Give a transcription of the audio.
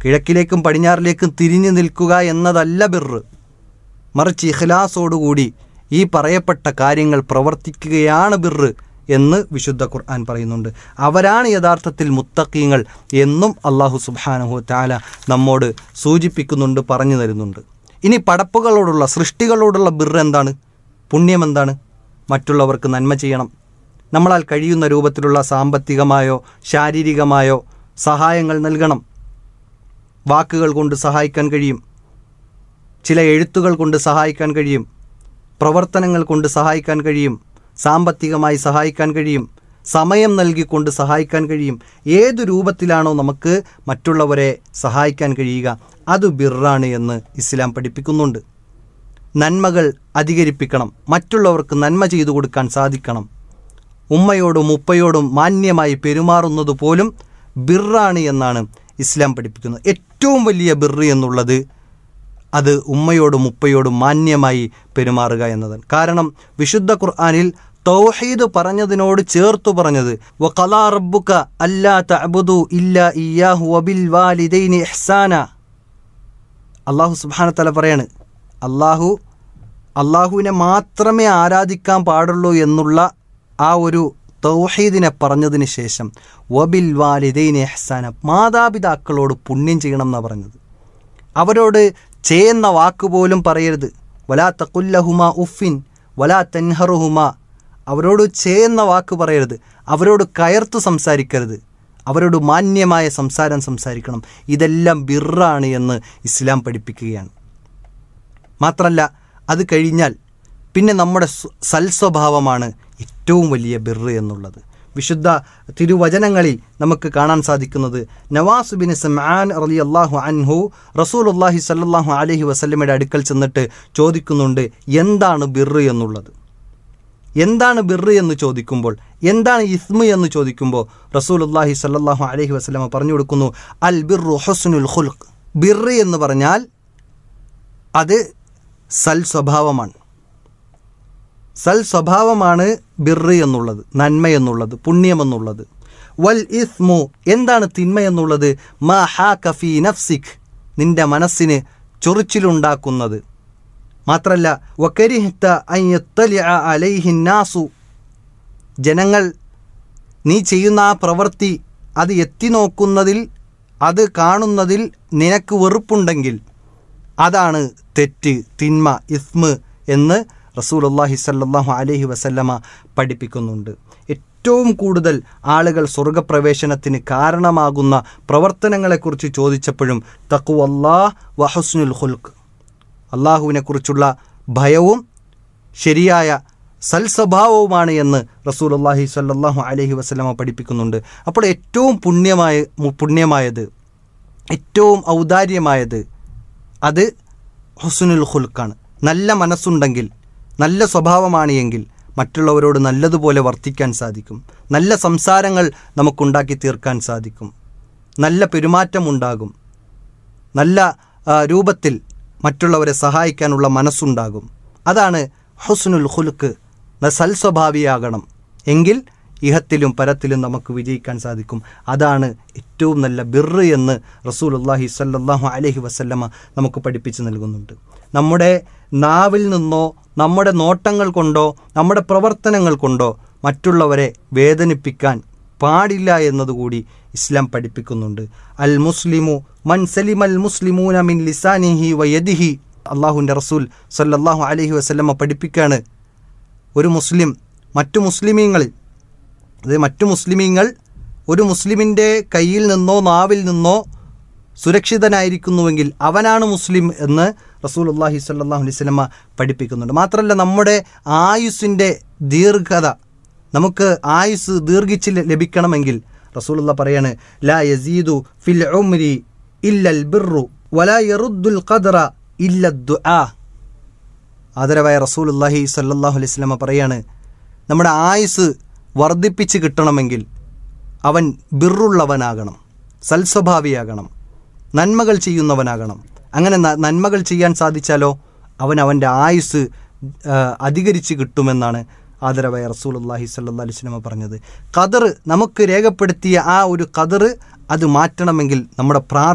കിഴക്കിലേക്കും പടിഞ്ഞാറിലേക്കും തിരിഞ്ഞു നിൽക്കുക എന്നതല്ല ബിർറ് മറിച്ച് ഇഖ്ലാസോടുകൂടി ഈ പറയപ്പെട്ട കാര്യങ്ങൾ പ്രവർത്തിക്കുകയാണ് ബിർറ് എന്ന് വിശുദ്ധ ഖുർആൻ പറയുന്നുണ്ട് അവരാണ് യഥാർത്ഥത്തിൽ മുത്തക്കീങ്ങൾ എന്നും അള്ളാഹു സുബാനഹു താല നമ്മോട് സൂചിപ്പിക്കുന്നുണ്ട് പറഞ്ഞു തരുന്നുണ്ട് ഇനി പടപ്പുകളോടുള്ള സൃഷ്ടികളോടുള്ള ബിർറ് എന്താണ് പുണ്യം എന്താണ് മറ്റുള്ളവർക്ക് നന്മ ചെയ്യണം നമ്മളാൽ കഴിയുന്ന രൂപത്തിലുള്ള സാമ്പത്തികമായോ ശാരീരികമായോ സഹായങ്ങൾ നൽകണം വാക്കുകൾ കൊണ്ട് സഹായിക്കാൻ കഴിയും ചില എഴുത്തുകൾ കൊണ്ട് സഹായിക്കാൻ കഴിയും പ്രവർത്തനങ്ങൾ കൊണ്ട് സഹായിക്കാൻ കഴിയും സാമ്പത്തികമായി സഹായിക്കാൻ കഴിയും സമയം നൽകിക്കൊണ്ട് സഹായിക്കാൻ കഴിയും ഏതു രൂപത്തിലാണോ നമുക്ക് മറ്റുള്ളവരെ സഹായിക്കാൻ കഴിയുക അത് ബിറാണ് എന്ന് ഇസ്ലാം പഠിപ്പിക്കുന്നുണ്ട് നന്മകൾ അധികരിപ്പിക്കണം മറ്റുള്ളവർക്ക് നന്മ ചെയ്തു കൊടുക്കാൻ സാധിക്കണം ഉമ്മയോടും ഉപ്പയോടും മാന്യമായി പെരുമാറുന്നത് പോലും ബിറാണ് എന്നാണ് ഇസ്ലാം പഠിപ്പിക്കുന്നത് ഏറ്റവും വലിയ ബിറ് എന്നുള്ളത് അത് ഉമ്മയോടും ഉപ്പയോടും മാന്യമായി പെരുമാറുക എന്നതാണ് കാരണം വിശുദ്ധ ഖുർആാനിൽ തൗഹീദ് പറഞ്ഞതിനോട് ചേർത്തു പറഞ്ഞത് വഖലാ റബ്ബുക അല്ലാ തഅബുദു ഇല്ലാ ഇയ്യാഹു വബിൽ വാലിദൈനി ഇഹ്സാന അള്ളാഹു സുബ്ഹാനഹു പറയാണ് അള്ളാഹു അള്ളാഹുവിനെ മാത്രമേ ആരാധിക്കാൻ പാടുള്ളൂ എന്നുള്ള ആ ഒരു തൗഹീദിനെ പറഞ്ഞതിന് ശേഷം വബിൽ വാലിദൈനി ഇഹ്സാന മാതാപിതാക്കളോട് പുണ്യം ചെയ്യണം എന്നാണ് പറഞ്ഞത് അവരോട് ചെയ്യുന്ന വാക്കുപോലും പറയരുത് വലാ തക്കുല്ലഹുമ ഉഫിൻ വലാ തെൻഹറുഹുമ അവരോട് ചെയ്യുന്ന വാക്ക് പറയരുത് അവരോട് കയർത്തു സംസാരിക്കരുത് അവരോട് മാന്യമായ സംസാരം സംസാരിക്കണം ഇതെല്ലാം ബിറാണ് എന്ന് ഇസ്ലാം പഠിപ്പിക്കുകയാണ് മാത്രമല്ല അത് കഴിഞ്ഞാൽ പിന്നെ നമ്മുടെ സ്വ- സൽസ്വഭാവമാണ് ഏറ്റവും വലിയ ബിറ് എന്നുള്ളത് വിശുദ്ധ തിരുവചനങ്ങളിൽ നമുക്ക് കാണാൻ സാധിക്കുന്നത് നവാസ് ബിൻ സമാൻ റലി അള്ളാഹു അൻഹു റസൂലുല്ലാഹി സല്ലാഹു അലഹി വസല്ലമയുടെ അടുക്കൽ ചെന്നിട്ട് ചോദിക്കുന്നുണ്ട് എന്താണ് ബിറ് എന്നുള്ളത് എന്താണ് ബിറ് എന്ന് ചോദിക്കുമ്പോൾ എന്താണ് ഇസ്മ് എന്ന് ചോദിക്കുമ്പോൾ റസൂലുല്ലാഹി സല്ലാഹു അലഹി വസ്ലമ പറഞ്ഞു കൊടുക്കുന്നു അൽ ബിറു ഹുസ്നുൽ ഖുൽഖ് ബിറ് എന്ന് പറഞ്ഞാൽ അത് സൽ സ്വഭാവമാണ് സൽ സ്വഭാവമാണ് ബിറ് എന്നുള്ളത് നന്മ എന്നുള്ളത് പുണ്യം എന്നുള്ളത് വൽ ഇസ്മു എന്താണ് തിന്മ എന്നുള്ളത് മാ ഹാ കഫി നഫ്സിഖ് നിന്റെ മനസ്സിന് ചൊറിച്ചിലുണ്ടാക്കുന്നത് മാത്രല്ല വക്കരിഹ്ത അലൈഹിന്നാസു ജനങ്ങൾ നീ ചെയ്യുന്ന ആ പ്രവൃത്തി അത് എത്തി നോക്കുന്നതിൽ അത് കാണുന്നതിൽ നിനക്ക് വെറുപ്പുണ്ടെങ്കിൽ അതാണ് തെറ്റ് തിന്മ ഇസ്മ് എന്ന് റസൂലുള്ളാഹി സല്ലല്ലാഹു അലൈഹി വസല്ലമ പഠിപ്പിക്കുന്നുണ്ട് ഏറ്റവും കൂടുതൽ ആളുകൾ സ്വർഗപ്രവേശനത്തിന് കാരണമാകുന്ന പ്രവർത്തനങ്ങളെക്കുറിച്ച് ചോദിച്ചപ്പോഴും തക്കു അള്ളാഹ് വഹസ്നുൽ ഹുൽക്ക് അള്ളാഹുവിനെക്കുറിച്ചുള്ള ഭയവും ശരിയായ സൽസ്വഭാവവുമാണ് എന്ന് റസൂലുള്ളാഹി സ്വല്ലല്ലാഹു അലൈഹി വസല്ലമ പഠിപ്പിക്കുന്നുണ്ട് അപ്പോൾ ഏറ്റവും പുണ്യമായ പുണ്യമായത് ഏറ്റവും ഔദാര്യമായത് അത് ഹുസ്നുൽ ഖുൽക്കാണ് നല്ല മനസ്സുണ്ടെങ്കിൽ നല്ല സ്വഭാവമാണ് എങ്കിൽ മറ്റുള്ളവരോട് നല്ലതുപോലെ വർത്തിക്കാൻ സാധിക്കും നല്ല സംസാരങ്ങൾ നമുക്കുണ്ടാക്കി തീർക്കാൻ സാധിക്കും നല്ല പെരുമാറ്റമുണ്ടാകും നല്ല ആ, രൂപത്തിൽ മറ്റുള്ളവരെ സഹായിക്കാനുള്ള മനസ്സുണ്ടാകും അതാണ് ഹുസ്നുൽ ഖുൽക്ക് സൽസ്വഭാവിയാകണം എങ്കിൽ ഇഹത്തിലും പരത്തിലും നമുക്ക് വിജയിക്കാൻ സാധിക്കും അതാണ് ഏറ്റവും നല്ല ബിറ് എന്ന് റസൂലുള്ളാഹി സ്വല്ലല്ലാഹു അലൈഹി വസല്ലമ നമുക്ക് പഠിപ്പിച്ചു നൽകുന്നുണ്ട് നമ്മുടെ നാവിൽ നിന്നോ നമ്മുടെ നോട്ടങ്ങൾ കൊണ്ടോ നമ്മുടെ പ്രവർത്തനങ്ങൾ കൊണ്ടോ മറ്റുള്ളവരെ വേദനിപ്പിക്കാൻ പാടില്ല എന്നതുകൂടി ഇസ്ലാം പഠിപ്പിക്കുന്നുണ്ട് അൽ മുസ്ലിമു മൻ സലിം അൽ മുസ്ലിമൂന മിൻ ലിസാനിഹി വയദിഹി അള്ളാഹുവിൻ്റെ റസൂൽ സല്ലല്ലാഹു അലൈഹി വസല്ലമ പഠിപ്പിക്കുകയാണ് ഒരു മുസ്ലിം മറ്റു മുസ്ലിമീങ്ങളിൽ അത് മറ്റു മുസ്ലിമീങ്ങൾ ഒരു മുസ്ലിമിൻ്റെ കയ്യിൽ നിന്നോ നാവിൽ നിന്നോ സുരക്ഷിതനായിരിക്കുന്നുവെങ്കിൽ അവനാണ് മുസ്ലിം എന്ന് റസൂൽ അള്ളാഹി സല്ലാഹു അലൈഹി സ്വലമ പഠിപ്പിക്കുന്നുണ്ട് മാത്രമല്ല നമ്മുടെ ആയുസ്സിൻ്റെ ദീർഘത നമുക്ക് ആയുസ് ദീർഘിച്ച് ല- ലഭിക്കണമെങ്കിൽ റസൂലുള്ള പറയാണ് ലാ യസീദു ഫിൽ ഉംരി ഇല്ലൽ ബിർറു വലാ യറുദ്ദുൽ ഖദ്റ ഇല്ല ദുആ ആദരവായ റസൂലുല്ലാഹി സല്ലല്ലാഹു അലൈഹി വസല്ലമ പറയാണ് നമ്മുടെ ആയുസ് വർദ്ധിപ്പിച്ച് കിട്ടണമെങ്കിൽ അവൻ ബിറുള്ളവനാകണം സൽസ്വഭാവിയാകണം നന്മകൾ ചെയ്യുന്നവനാകണം അങ്ങനെ ന- നന്മകൾ ചെയ്യാൻ സാധിച്ചാലോ അവൻ അവൻ്റെ ആയുസ് ആ, അധികരിച്ച് കിട്ടുമെന്നാണ് ആദരവായ റസൂലുല്ലാഹി സല്ലല്ലാഹു അലൈഹി വസല്ലമ പറഞ്ഞത് ഖദർ നമുക്ക് രേഖപ്പെടുത്തിയ ആ ഒരു ഖദർ അത് മാറ്റണമെങ്കിൽ നമ്മുടെ പ്രാർത്ഥന